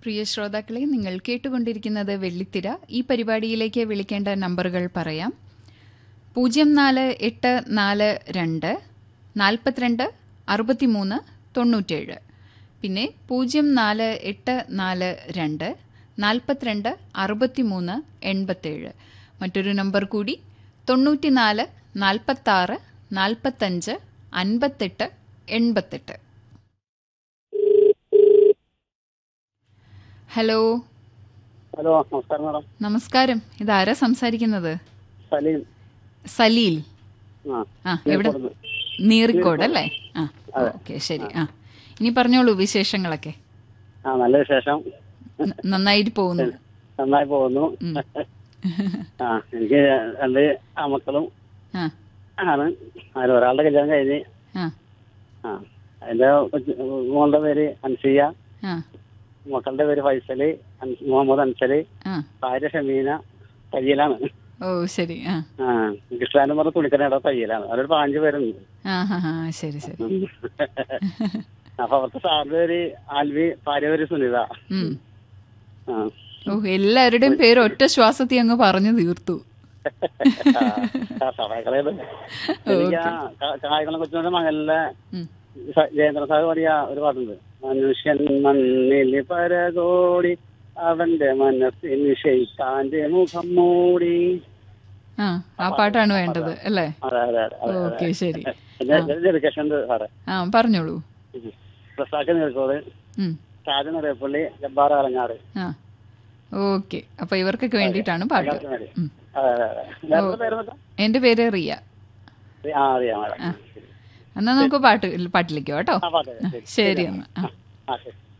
പ്രിയ ശ്രോതാക്കളെ നിങ്ങൾ കേട്ടുകൊണ്ടിരിക്കുന്നത് വെള്ളിത്തിര ഈ പരിപാടിയിലേക്ക് വിളിക്കേണ്ട നമ്പറുകൾ പറയാം പൂജ്യം നാല് എട്ട് നാല് രണ്ട് നാൽപ്പത്തിരണ്ട് അറുപത്തിമൂന്ന് തൊണ്ണൂറ്റേഴ് പിന്നെ പൂജ്യം നാല് എട്ട് നാല് രണ്ട് നാൽപ്പത്തിരണ്ട് അറുപത്തിമൂന്ന് എൺപത്തേഴ് മറ്റൊരു നമ്പർ കൂടി തൊണ്ണൂറ്റിനാല് നാൽപ്പത്താറ് നാൽപ്പത്തഞ്ച് അൻപത്തെട്ട് എൺപത്തെട്ട് ഹലോ ഹലോ നമസ്കാരം മാഡം നമസ്കാരം ഇതാരാ സംസാരിക്കുന്നത് സലീം സലീൽ ആ ആ എവിടെ നീർക്കോടുന്ന്. നീറിക്കോട് അല്ലേ ആ ഓക്കെ ശരി ആ ഇനി പറഞ്ഞോളൂ വിശേഷങ്ങളൊക്കെ ആ നല്ല വിശേഷം ന- നന്നായിട്ട് പോകുന്നു നന്നായി പോകുന്നു ഉം. ആ എനിക്ക് രണ്ട് ആമക്കളും ആ ആണ് അതിൽ ഒരാളുടെ കല്യാണം കഴിഞ്ഞ് ആ ആ അതിന്റെ കൊച്ച് മോളുടെ പേര് അൻസിയ ആ മക്കളുടെ പേര് ഫൈസല് അൻസ് മുഹമ്മദ് അൻസല് ആ ഭാര്യ ഷമീന തയ്യലാണ് ഓ ശരി ആ ആ കൃഷ്ണാനും പറഞ്ഞ തുണിക്കടയുടെ തയ്യലാണ് അവരൊരു പാഞ്ച് പേരുണ്ട് ആ ഹാ ഹാ ശരി ശരി അപ്പൊ അവർക്ക് സാറിന്റെ പേര് ആൽവി ഭാര്യ പേര് സുനിത ഉം. ആ ഓ എല്ലാവരുടെയും പേര് ഒറ്റ ശ്വാസത്തിൽ അങ്ങ് പറഞ്ഞു തീർത്തു ആ, സഹായിക്കളയത്. എനിക്ക് ആ കാ- കായംകുളം കൊച്ചുമോന്റെ മകനിലെ ഉം. സ- ജയേന്ദ്ര സാഹ് പാടിയ ഒരു പാട്ടുണ്ട് മനുഷ്യൻ മണ്ണിൽ പരകോടി അവന്റെ മനസ്സിന് ഷെയ്ത്താന്റെ മുഖം മൂടി ആ ആ പാട്ടാണ് വേണ്ടത് അല്ലേ അതെ അതെ അതെ അതെ ഓക്കെ ശരി ഡെഡിക്കേഷൻ ഉണ്ട് സാറേ ആ പറഞ്ഞോളൂ പ്രസാക്ക് നീർക്കോട് ഉം. ഷാജ നിറയപ്പള്ളി ജബ്ബാർ അലങ്ങാട് ആ ഓക്കെ അപ്പൊ ഇവർക്കൊക്കെ വേണ്ടിയിട്ടാണ് പാട്ട് എല്ലാവർക്കും വേണ്ടി. ഉം. അതെ അതെ അതെ നേരത്തെ പേര് എന്താ? എന്റെ പേര് റിയ ആ അറിയാം മാഡം എന്നാ നമുക്ക് പാട്ട് പാട്ടിലേക്കോ കേട്ടോ ആ പാട്ട് ശരി ശരി എന്നാ ആ ആ ശരി